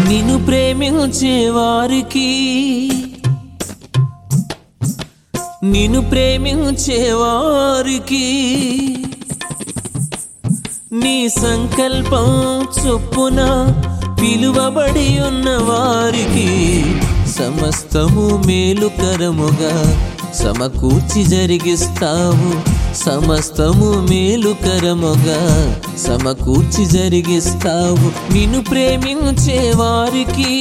నిన్ను ప్రేమించే వారికి నిన్ను ప్రేమించే వారికి నీ సంకల్పం చొప్పున పిలువబడి ఉన్న వారికి సమస్తము మేలుకరముగా సమకూర్చి జరిగిస్తావు సమస్తము మేలుకరముగా సమకూర్చి జరిగిస్తావు నిన్ను ప్రేమించే వారికి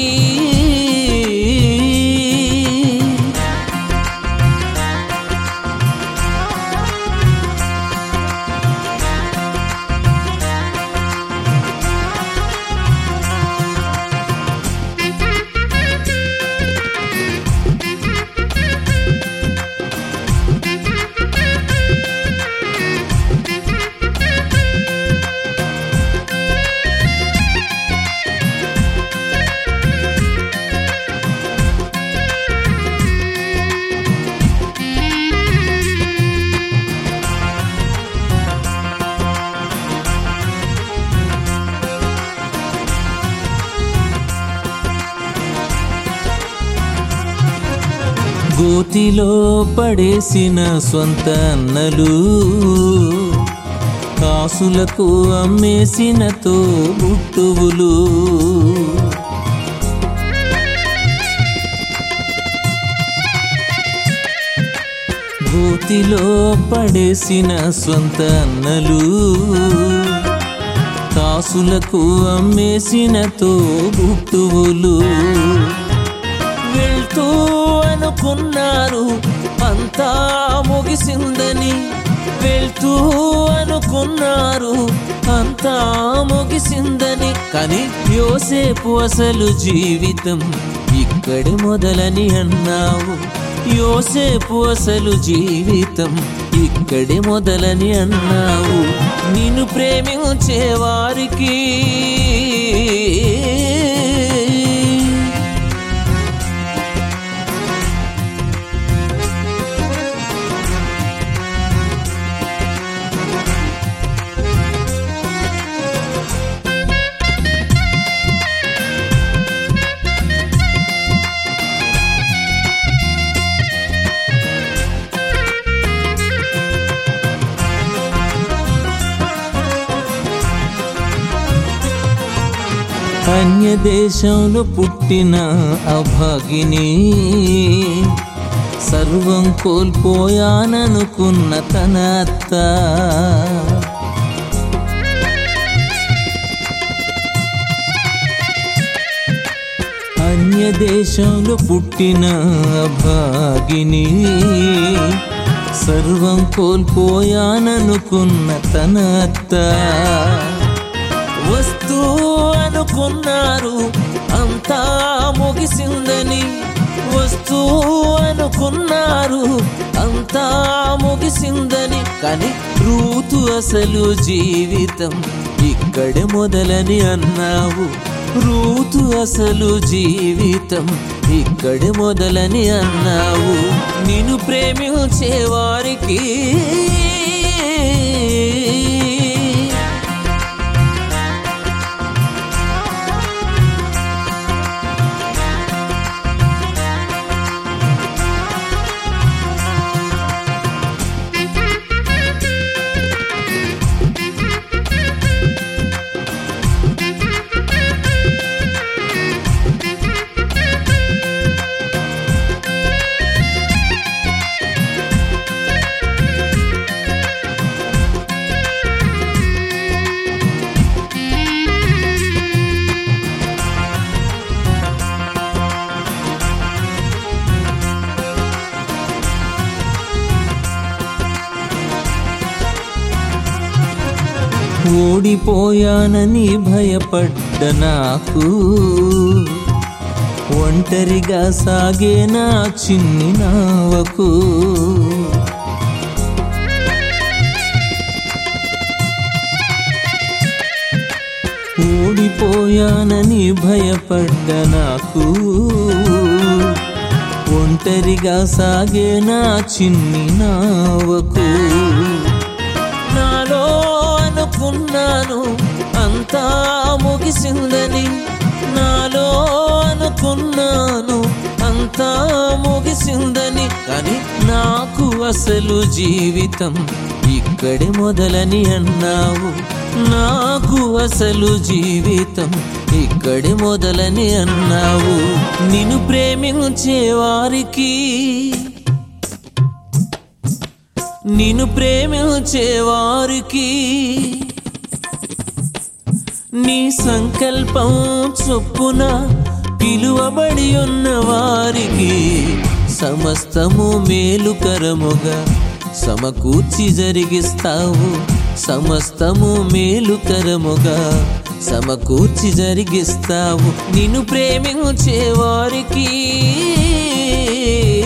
గోతిలో పడేసిన స్వంత అన్నలు కాసులకు అమ్మేసినతో బుట్టువులు గోతిలో పడేసిన స్వంత అన్నలు కాసులకు అమ్మేసినతో బుట్టువులు వెళ్తూ అనుకున్నారు అంతా ముగిసిందని వెళ్తూ అనుకున్నారు అంతా ముగిసిందని కానీ యోసేపు అసలు జీవితం ఇక్కడి మొదలని అన్నావు యోసేపు అసలు జీవితం ఇక్కడి మొదలని అన్నావు నిన్ను ప్రేమించే వారికి అన్య దేశంలో పుట్టిన అభాగిని సర్వం కోల్పోయాననుకున్న తన అత్త అన్య దేశంలో పుట్టిన అభాగిని సర్వం కోల్పోయాననుకున్న తన అత్త వస్తూ అనుకున్నారు అంతా ముగిసిందని వస్తూ అనుకున్నారు అంతా ముగిసిందని కానీ రూతు అసలు జీవితం ఇక్కడే మొదలని అన్నావు రూతు అసలు జీవితం ఇక్కడే మొదలని అన్నావు నిన్ను ప్రేమించే వారికి ఓడిపోయానని భయపడ్డ నాకు ఒంటరిగా సాగే నా చిన్ని నావకు ఓడిపోయానని భయపడ్డ నాకు ఒంటరిగా సాగే నా చిన్ని నావకు నాలో అనుకున్నాను అంతా ముగిసిందని నాలో అనుకున్నాను అంతా ముగిసిందని కానీ నాకు అసలు జీవితం ఇక్కడే మొదలని అన్నావు నాకు అసలు జీవితం ఇక్కడే మొదలని అన్నావు నిన్ను ప్రేమించే వారికి నిన్ను ప్రేమించే వారికి నీ సంకల్పం చొప్పున పిలువబడి ఉన్న వారికి సమస్తము మేలుకరముగా సమకూర్చి జరిగిస్తావు సమస్తము మేలుకరముగా సమకూర్చి జరిగిస్తావు నిన్ను ప్రేమించే వారికి